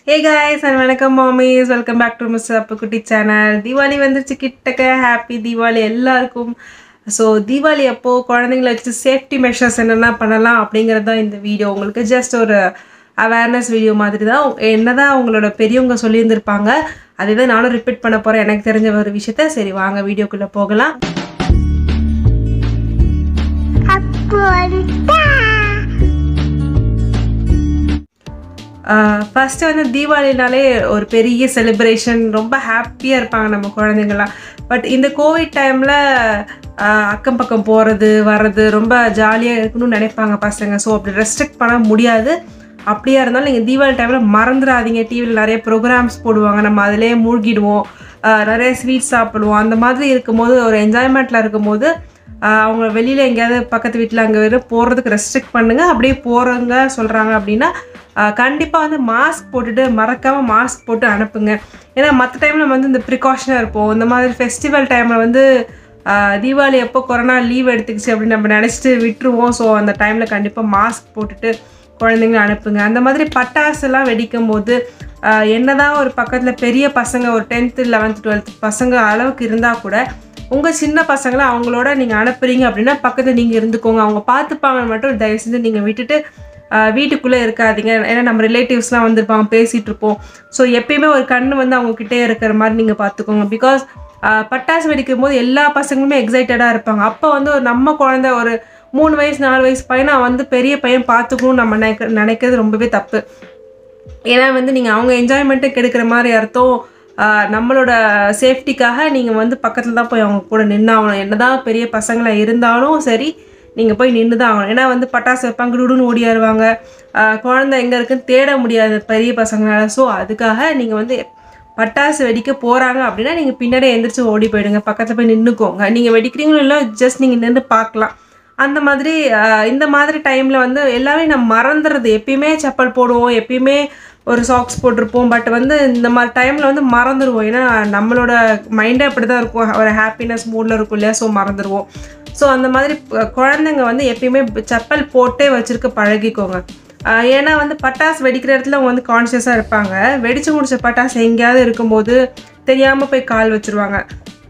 hey guys and வணக்கம் மாமிஸ் welcome back to miss Appukutty channel Deepavali வந்துருச்சு கிட்டக்க ஹாப்பி தீபாவளி எல்லாருக்கும் ஸோ தீபாவளி அப்போ குழந்தைங்கள வச்சு சேஃப்டி மெஷர்ஸ் என்னென்ன பண்ணலாம் அப்படிங்கிறது தான் இந்த வீடியோ உங்களுக்கு ஜஸ்ட் ஒரு அவேர்னஸ் வீடியோ மாதிரி தான் என்னதான் உங்களோட பெரியவங்க சொல்லியிருந்திருப்பாங்க அதே தான் நானும் ரிப்பீட் பண்ண போகிறேன் எனக்கு தெரிஞ்ச ஒரு விஷயத்த சரி வாங்க வீடியோக்குள்ளே போகலாம் ஃபஸ்ட்டு வந்து தீபாவளினாலே ஒரு பெரிய செலிப்ரேஷன் ரொம்ப ஹாப்பியாக இருப்பாங்க நம்ம குழந்தைங்களாம் பட் இந்த கோவிட் டைமில் அக்கம் பக்கம் போகிறது வர்றது ரொம்ப ஜாலியாக இருக்கணும்னு நினைப்பாங்க பசங்க ஸோ அப்படி ரெஸ்ட்ரிக்ட் பண்ண முடியாது அப்படியா இருந்தாலும் நீங்கள் தீபாவளி டைமில் மறந்துடாதீங்க டிவியில் நிறைய ப்ரோக்ராம்ஸ் போடுவாங்க நம்ம அதிலே மூழ்கிடுவோம் ஆஹ் நிறைய ஸ்வீட்ஸ் சாப்பிடுவோம் அந்த மாதிரி இருக்கும்போது ஒரு என்ஜாய்மெண்ட்டில் இருக்கும்போது ஆஹ் அவங்க வெளியில் எங்கேயாவது பக்கத்து வீட்டில் அங்கே வெறும் போகிறதுக்கு ரெஸ்ட்ரிக்ட் பண்ணுங்கள் அப்படியே போகிறவங்க சொல்கிறாங்க அப்படின்னா கண்டிப்பாக வந்து மாஸ்க் போட்டுட்டு மறக்காமல் மாஸ்க் போட்டு அனுப்புங்க ஏன்னா மற்ற டைமில் நம்ம வந்து இந்த ப்ரிகாஷனாக இருப்போம் இந்த மாதிரி ஃபெஸ்டிவல் டைமில் வந்து ஆஹ் தீபாவளி எப்போ கொரோனா லீவ் எடுத்துக்கிச்சு அப்படின்னு நம்ம நினச்சிட்டு விட்டுருவோம் ஸோ அந்த டைமில் கண்டிப்பாக மாஸ்க் போட்டுட்டு குழந்தைங்க அனுப்புங்க அந்த மாதிரி பட்டாசுலாம் வெடிக்கும் போது ஆஹ் என்னதான் ஒரு பக்கத்தில் பெரிய பசங்க ஒரு டென்த்து லெவன்த்து டுவெல்த் பசங்க அளவுக்கு இருந்தால் கூட உங்கள் சின்ன பசங்களை அவங்களோட நீங்கள் அனுப்புறீங்க அப்படின்னா பக்கத்தில் நீங்கள் இருந்துக்கோங்க அவங்க பார்த்துப்பாங்கன்னு மட்டும் தயவு செஞ்சு நீங்கள் விட்டுட்டு ஆஹ் வீட்டுக்குள்ளே இருக்காதீங்க ஏன்னா நம்ம ரிலேட்டிவ்ஸ்லாம் வந்திருப்பாங்க பேசிகிட்டு இருப்போம் ஸோ எப்பயுமே ஒரு கண்ணு வந்து அவங்க கிட்டே இருக்கிற மாதிரி நீங்கள் பார்த்துக்கோங்க பிகாஸ் பட்டாசு வெடிக்கும் போது எல்லா பசங்களுமே எக்ஸைட்டடாக இருப்பாங்க அப்போ வந்து ஒரு நம்ம குழந்தை ஒரு மூணு வயசு நாலு வயசு பையனை வந்து பெரிய பையன் பார்த்துக்கணும்னு நம்ம நினைக்க நினைக்கிறது ரொம்பவே தப்பு ஏன்னா வந்து நீங்கள் அவங்க என்ஜாய்மெண்ட்டு கெடுக்கிற மாதிரி அர்த்தம் ஆஹ் நம்மளோட சேஃப்டிக்காக நீங்கள் வந்து பக்கத்தில் தான் போய் அவங்க கூட நின்னாகணும் என்னதான் பெரிய பசங்களாக இருந்தாலும் சரி நீங்கள் போய் நின்று தான் ஆகணும் ஏன்னா வந்து பட்டாசு வைப்பாங்க குடுன்னு ஓடியாருவாங்க ஆஹ் குழந்தை எங்கே இருக்குன்னு தேட முடியாது பெரிய பசங்களால ஸோ அதுக்காக நீங்கள் வந்து பட்டாசு வெடிக்க போகிறாங்க அப்படின்னா நீங்கள் பின்னாடி எந்திரிச்சு ஓடி போயிடுங்க பக்கத்தில் போய் நின்றுக்கோங்க நீங்கள் வெடிக்கிறீங்களோ இல்லை ஜஸ்ட் நீங்கள் நின்று பார்க்கலாம் அந்த மாதிரி ஆஹ் இந்த மாதிரி டைமில் வந்து எல்லாமே நம்ம மறந்துடுறது எப்பயுமே செப்பல் போடுவோம் எப்பயுமே ஒரு சாக்ஸ் போட்டிருப்போம் பட் வந்து இந்த மாதிரி டைமில் வந்து மறந்துடுவோம் ஏன்னா நம்மளோட மைண்டே அப்படி தான் இருக்கும் ஒரு ஹாப்பினஸ் மூடில் இருக்கும் இல்லையா ஸோ மறந்துடுவோம் ஸோ அந்த மாதிரி அஹ் குழந்தைங்க வந்து எப்பயுமே செப்பல் போட்டே வச்சுருக்க பழகிக்கோங்க ஆஹ் ஏன்னா வந்து பட்டாசு வெடிக்கிற இடத்துல அவங்க வந்து கான்ஷியஸாக இருப்பாங்க வெடிச்சு முடிச்ச பட்டாசு எங்கேயாவது இருக்கும்போது தெரியாமல் போய் கால் வச்சுருவாங்க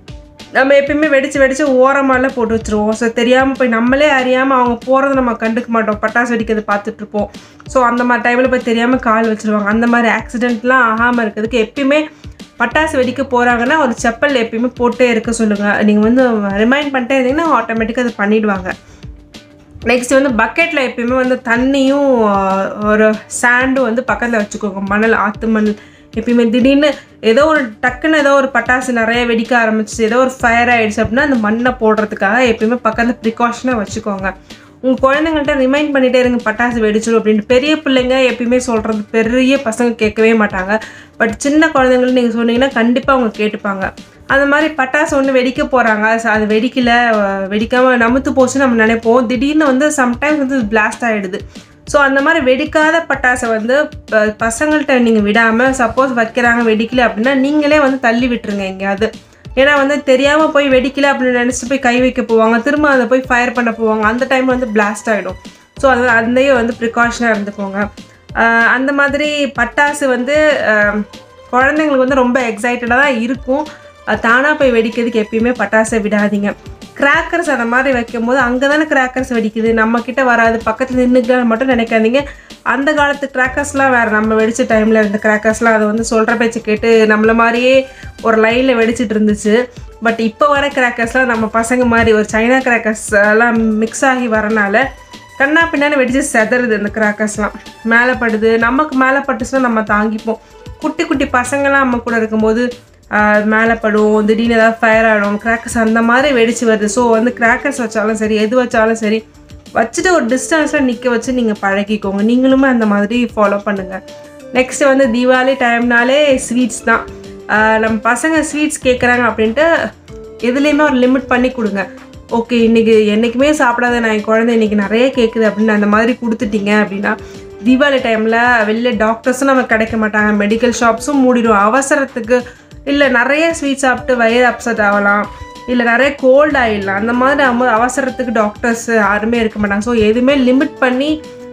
நம்ம எப்பயுமே வெடிச்சு வெடிச்சு ஓரமாலாம் போட்டு வச்சுருவோம் ஸோ தெரியாமல் போய் நம்மளே அறியாமல் அவங்க போகிறத நம்ம கண்டுக்க மாட்டோம் பட்டாசு வெடிக்கிறது பார்த்துட்டு இருப்போம் ஸோ அந்த மாதிரி டைமில் போய் தெரியாமல் கால் வச்சுருவாங்க அந்த மாதிரி ஆக்சிடென்ட்லாம் ஆகாமல் இருக்கிறதுக்கு எப்பயுமே பட்டாசு வெடிக்க போகிறாங்கன்னா ஒரு செப்பல் எப்பயுமே போட்டே இருக்க சொல்லுங்கள் நீங்கள் வந்து ரிமைண்ட் பண்ணிட்டே இருந்தீங்கன்னா ஆட்டோமேட்டிக்காக அதை பண்ணிடுவாங்க நெக்ஸ்ட் வந்து பக்கெட்டில் எப்பயுமே வந்து தண்ணியும் ஆஹ், ஒரு சாண்டும் வந்து பக்கத்தில் வச்சுக்கோங்க மணல் ஆற்று மணல் எப்பயுமே திடீர்னு ஏதோ ஒரு டக்குன்னு ஏதோ ஒரு பட்டாசு நிறைய வெடிக்க ஆரம்பிச்சு ஏதோ ஒரு ஃபயர் ஆயிடுச்சு அப்படின்னா அந்த மண்ணை போடுறதுக்காக எப்பயுமே பக்கத்தில் ப்ரிகாஷனாக வச்சுக்கோங்க உங்கள் குழந்தைங்கள்ட்ட ரிமைண்ட் பண்ணிகிட்டே இருங்க பட்டாசு வெடிச்சிடும் அப்படின்ட்டு பெரிய பிள்ளைங்க எப்பயுமே சொல்கிறது பெரிய பசங்க கேட்கவே மாட்டாங்க பட் சின்ன குழந்தைங்கள்ட்ட நீங்கள் சொன்னீங்கன்னா கண்டிப்பாக அவங்க கேட்டுப்பாங்க அந்த மாதிரி பட்டாசு ஒன்று வெடிக்க போகிறாங்க அது வெடிக்கல அஹ் வெடிக்காமல் நமுத்து போச்சு நம்ம நினைப்போம் திடீர்னு வந்து சம்டைம்ஸ் வந்து பிளாஸ்ட் ஆகிடுது ஸோ அந்த மாதிரி வெடிக்காத பட்டாசை வந்து ப- பசங்கள்ட்ட நீங்கள் விடாமல் சப்போஸ் வைக்கிறாங்க வெடிக்கல அப்படின்னா நீங்களே வந்து தள்ளி விட்டுருங்க எங்கேயாவது ஏன்னா வந்து தெரியாமல் போய் வெடிக்கல அப்படின்னு நினச்சிட்டு போய் கை வைக்க போவாங்க திரும்ப அதை போய் ஃபயர் பண்ண போவாங்க அந்த டைம் வந்து பிளாஸ்ட் ஆகிடும் ஸோ அது அதையே வந்து ப்ரிகாஷனாக இருந்துக்கோங்க ஆஹ் அந்த மாதிரி பட்டாசு வந்து ஆஹ் குழந்தைங்களுக்கு வந்து ரொம்ப எக்ஸைட்டடாக தான் இருக்கும் தானாக போய் வெடிக்கிறதுக்கு எப்பயுமே பட்டாசை விடாதீங்க கிராக்கர்ஸ் அந்த மாதிரி வைக்கும்போது அங்கே தானே கிராக்கர்ஸ் வெடிக்குது நம்ம கிட்ட வராது பக்கத்தில் நின்றுக்க மட்டும் நினைக்காதீங்க அந்த காலத்து கிராக்கர்ஸ்லாம் வேறு நம்ம வெடிச்ச டைமில் இருந்த கிராக்கர்ஸ்லாம் அதை வந்து சொல்கிற பேச்சு கேட்டு நம்மள மாதிரியே ஒரு லைனில் வெடிச்சிட்டு இருந்துச்சு பட் இப்போ வர கிராக்கர்ஸ்லாம் நம்ம பசங்க மாதிரி ஒரு சைனா கிராக்கர்ஸ் எல்லாம் மிக்ஸ் ஆகி வரனால கண்ணா பின்னாடி வெடிச்சு செதறுது இந்த கிராக்கர்ஸ்லாம் மேலே படுது நமக்கு மேலே பட்டுச்சுன்னா நம்ம தாங்கிப்போம் குட்டி குட்டி பசங்களாம் நம்ம கூட இருக்கும்போது ஆஹ், மேலே படும் திடீர்னு ஏதாவது ஃபயர் ஆகிடும் கிராக்கர்ஸ் அந்த மாதிரி வெடிச்சு வருது ஸோ வந்து கிராக்கர்ஸ் வச்சாலும் சரி எது வச்சாலும் சரி வச்சுட்டு ஒரு டிஸ்டன்ஸில் நிற்க வச்சு நீங்கள் பழகிக்கோங்க நீங்களுமே அந்த மாதிரி ஃபாலோ பண்ணுங்கள் நெக்ஸ்ட் வந்து தீபாவளி டைம்னாலே ஸ்வீட்ஸ் தான் ஆஹ், நம்ம பசங்க ஸ்வீட்ஸ் கேட்குறாங்க அப்படின்ட்டு எதுலேயுமே ஒரு லிமிட் பண்ணி கொடுங்க ஓகே இன்றைக்கி என்றைக்குமே சாப்பிடாத நான் என் குழந்தை இன்றைக்கி நிறைய கேட்குது அப்படின்னு அந்த மாதிரி கொடுத்துட்டீங்க அப்படின்னா தீபாவளி டைமில் வெளில டாக்டர்ஸும் நமக்கு கிடைக்க மாட்டாங்க மெடிக்கல் ஷாப்ஸும் மூடிடும் அவசரத்துக்கு இல்லை நிறைய ஸ்வீட் சாப்பிட்டு வயிறு அப்செட் ஆகலாம் இல்லை நிறைய கோல்ட் ஆகிடலாம் அந்த மாதிரி நம்ம அவசரத்துக்கு டாக்டர்ஸ் யாருமே இருக்க மாட்டாங்க ஸோ எதுவுமே லிமிட் பண்ணி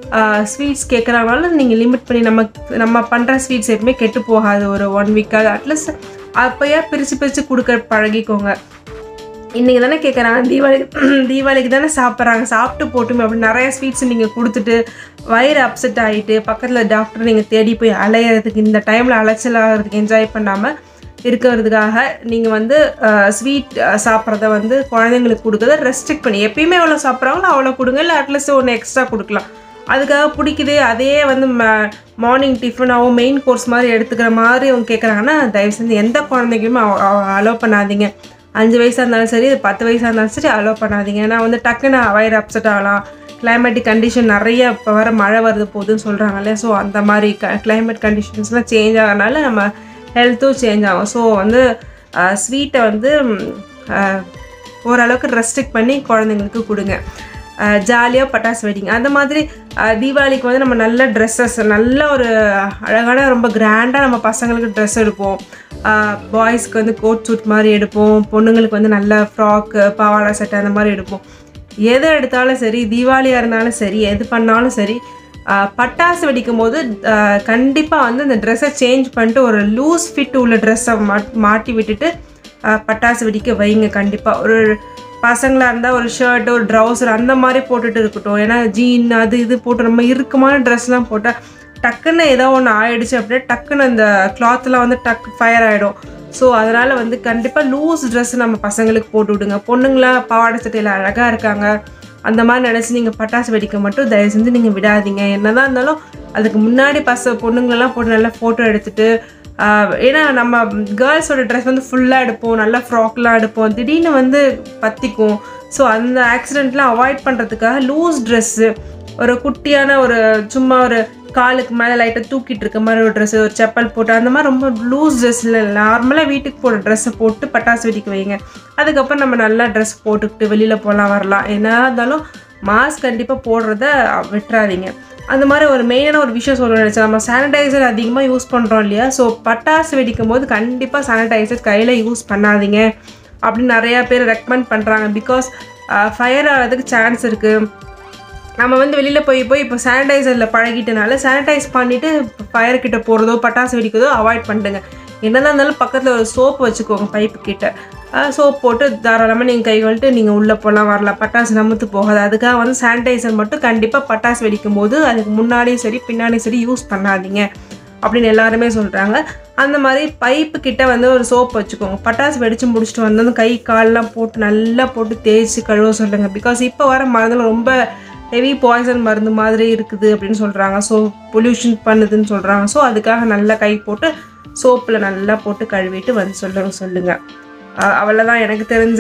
ஸ்வீட்ஸ் கேட்குறாங்கனாலும் நீங்கள் லிமிட் பண்ணி நம்ம நம்ம பண்ணுற ஸ்வீட்ஸ் எப்பவுமே கெட்டு போகாது ஒரு ஒன் வீக்காக அட்லீஸ்ட் அப்போயா பிரித்து பிரித்து கொடுக்க பழகிக்கோங்க இன்றைக்கி தானே கேட்குறாங்க தீபாவளி தீபாவளிக்கு தானே சாப்பிட்றாங்க சாப்பிட்டு போட்டுமே அப்படி நிறைய ஸ்வீட்ஸ் நீங்கள் கொடுத்துட்டு வயிறு அப்செட் ஆகிட்டு பக்கத்தில் டாக்டர் நீங்கள் தேடி போய் அலையிறதுக்கு இந்த டைமில் அலைச்சல் ஆகிறதுக்கு என்ஜாய் பண்ணாமல் இருக்கிறதுக்காக நீங்கள் வந்து ஸ்வீட் சாப்பிட்றத வந்து குழந்தைங்களுக்கு கொடுக்கறத ரெஸ்ட்ரிக்ட் பண்ணி எப்பயுமே எவ்வளோ சாப்பிட்றாங்களோ அவ்வளோ கொடுங்க இல்லை அட்லீஸ்ட் ஒன்று எக்ஸ்ட்ரா கொடுக்கலாம் அதுக்காக பிடிக்குது அதே வந்து மார்னிங் டிஃபனாகவும் மெயின் கோர்ஸ் மாதிரி எடுத்துக்கிற மாதிரி அவங்க கேட்குறாங்கன்னா தயவு செஞ்சு எந்த குழந்தைக்குமே அலோவ் பண்ணாதீங்க அஞ்சு வயசாக இருந்தாலும் சரி பத்து வயசாக இருந்தாலும் சரி அலோவ் பண்ணாதீங்க ஏன்னா வந்து டக்குன்னு வயிறு அப்செட் ஆகலாம் கிளைமேட்டிக் கண்டிஷன் நிறைய இப்போ வர மழை வருது போகுதுன்னு சொல்கிறாங்க இல்லையா ஸோ அந்த மாதிரி க கிளைமேட் கண்டிஷன்ஸ்லாம் சேஞ்ச் ஆகிறனால நம்ம ஹெல்த்தும் சேஞ்ச் ஆகும் ஸோ வந்து ஸ்வீட்டை வந்து அஹ், ஓரளவுக்கு ரெஸ்ட்ரிக்ட் பண்ணி குழந்தைங்களுக்கு கொடுங்க ஜாலியாக பட்டாசு வெடிங்க அந்த மாதிரி அஹ், தீபாவளிக்கு வந்து நம்ம நல்ல ட்ரெஸ்ஸஸ் நல்ல ஒரு அழகான ரொம்ப கிராண்டாக நம்ம பசங்களுக்கு ட்ரெஸ் எடுப்போம் பாய்ஸ்க்கு வந்து கோட் சூட் மாதிரி எடுப்போம் பொண்ணுங்களுக்கு வந்து நல்ல ஃப்ராக்கு பாவாடை சட்டை அந்த மாதிரி எடுப்போம் எது எடுத்தாலும் சரி தீபாவளியாக இருந்தாலும் சரி எது பண்ணாலும் சரி ஆஹ் பட்டாசு வெடிக்கும் போது கண்டிப்பாக வந்து இந்த ட்ரெஸ்ஸை சேஞ்ச் பண்ணிட்டு ஒரு லூஸ் ஃபிட் உள்ள ட்ரெஸ்ஸை மாட்டி விட்டுட்டு ஆஹ் பட்டாசு வெடிக்க வைங்க கண்டிப்பாக ஒரு பசங்களாக இருந்தால் ஒரு ஷர்ட் ஒரு ட்ரௌசர் அந்த மாதிரி போட்டுட்டு இருக்கட்டும் ஏன்னா ஜீன் அது இது போட்டு ரொம்ப இறுக்கமான ட்ரெஸ்லாம் போட்டால் டக்குன்னு ஏதோ ஒன்று ஆயிடுச்சு அப்படின்னா டக்குன்னு அந்த கிளாத்லாம் வந்து டக் ஃபயர் ஆகிடும் ஸோ அதனால் வந்து கண்டிப்பாக லூஸ் ட்ரெஸ் நம்ம பசங்களுக்கு போட்டு விடுங்க பொண்ணுங்களா பாவாடை சட்டையில் அழகாக இருக்காங்க அந்த மாதிரி நினச்சி நீங்கள் பட்டாசு வெடிக்க மட்டும் தயவு செஞ்சு நீங்கள் விடாதீங்க என்னதான் இருந்தாலும் அதுக்கு முன்னாடி பச பொண்ணுங்களெல்லாம் போட்டு நல்லா ஃபோட்டோ எடுத்துட்டு ஆஹ், ஏன்னா நம்ம கேர்ள்ஸோட ட்ரெஸ் வந்து ஃபுல்லாக எடுப்போம் நல்லா ஃப்ராக்லாம் எடுப்போம் திடீர்னு வந்து பற்றிக்கும் ஸோ அந்த ஆக்சிடெண்ட்லாம் அவாய்ட் பண்ணுறதுக்காக லூஸ் ட்ரெஸ்ஸு ஒரு குட்டியான ஒரு சும்மா ஒரு காலுக்கு மேலே லைட்டாக தூக்கிட்டு இருக்க மாதிரி ஒரு ட்ரெஸ்ஸு ஒரு செப்பல் போட்டு அந்த மாதிரி ரொம்ப லூஸ் ட்ரெஸ்ஸில் நார்மலாக வீட்டுக்கு போடுற ட்ரெஸ்ஸை போட்டு பட்டாசு வெடிக்க வைங்க அதுக்கப்புறம் நம்ம நல்லா ட்ரெஸ் போட்டுக்கிட்டு வெளியில் போகலாம் வரலாம் என்ன இருந்தாலும் மாஸ்க் கண்டிப்பாக போடுறத விட்டுறாதீங்க அந்த மாதிரி ஒரு மெயினான ஒரு விஷயம் சொல்ல நினச்சேன் நம்ம சானிடைசர் அதிகமாக யூஸ் பண்ணுறோம் இல்லையா ஸோ பட்டாசு வெடிக்கும் போது கண்டிப்பாக சானிடைசர் கையில் யூஸ் பண்ணாதீங்க அப்படின்னு நிறையா பேர் ரெக்கமெண்ட் பண்ணுறாங்க பிகாஸ் ஃபயர் ஆகிறதுக்கு சான்ஸ் இருக்குது நம்ம வந்து வெளியில் போய் போய் இப்போ சானிடைசரில் பழகிட்டனால சானிடைஸ் பண்ணிவிட்டு ஃபயர் கிட்ட போகிறதோ பட்டாசு வெடிக்கிறதோ அவாய்ட் பண்ணிடுங்க என்னதான் இருந்தாலும் பக்கத்தில் ஒரு சோப்பு வச்சுக்கோங்க பைப்பு கிட்ட சோப் போட்டு தாராளமாக நீங்கள் கை கழுவிட்டு நீங்கள் உள்ளே போகலாம் வரலாம் பட்டாசு நமுத்து போகாது அதுக்காக வந்து சானிடைசர் மட்டும் கண்டிப்பாக பட்டாசு வெடிக்கும் போது அதுக்கு முன்னாடியும் சரி பின்னாடியும் சரி யூஸ் பண்ணாதீங்க அப்படின்னு எல்லாருமே சொல்கிறாங்க அந்த மாதிரி பைப்பு கிட்ட வந்து ஒரு சோப் வச்சுக்கோங்க பட்டாசு வெடித்து முடிச்சுட்டு வந்ததும் கை கால்லாம் போட்டு நல்லா போட்டு தேய்ச்சி கழுவ சொல்லுங்கள் பிகாஸ் இப்போ வர மருந்துல ரொம்ப ஹெவி பாய்சன் மருந்து மாதிரி இருக்குது அப்படின்னு சொல்கிறாங்க ஸோ பொல்யூஷன் பண்ணுதுன்னு சொல்கிறாங்க ஸோ அதுக்காக நல்லா கை போட்டு சோப்பில் நல்லா போட்டு கழுவிட்டு வந்து சொல்லுங்க சொல்லுங்கள் அவ்வளோதான் எனக்கு தெரிஞ்ச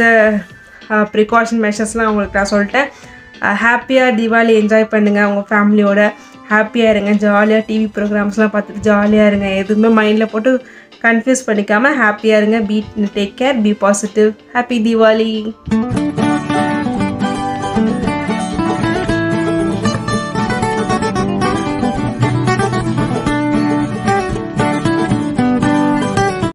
ப்ரிகாஷன் மெஷர்ஸ்லாம் உங்களுக்கு நான் சொல்லிட்டேன் ஹாப்பியாக தீபாவளி என்ஜாய் பண்ணுங்கள் உங்கள் ஃபேமிலியோட ஹாப்பியாக இருங்க ஜாலியாக டிவி ப்ரோக்ராம்ஸ்லாம் பார்த்துட்டு ஜாலியாக இருங்க எதுவுமே மைண்டில் போட்டு கன்ஃபியூஸ் பண்ணிக்காமல் ஹாப்பியாக இருங்க be take care be positive happy Deepavali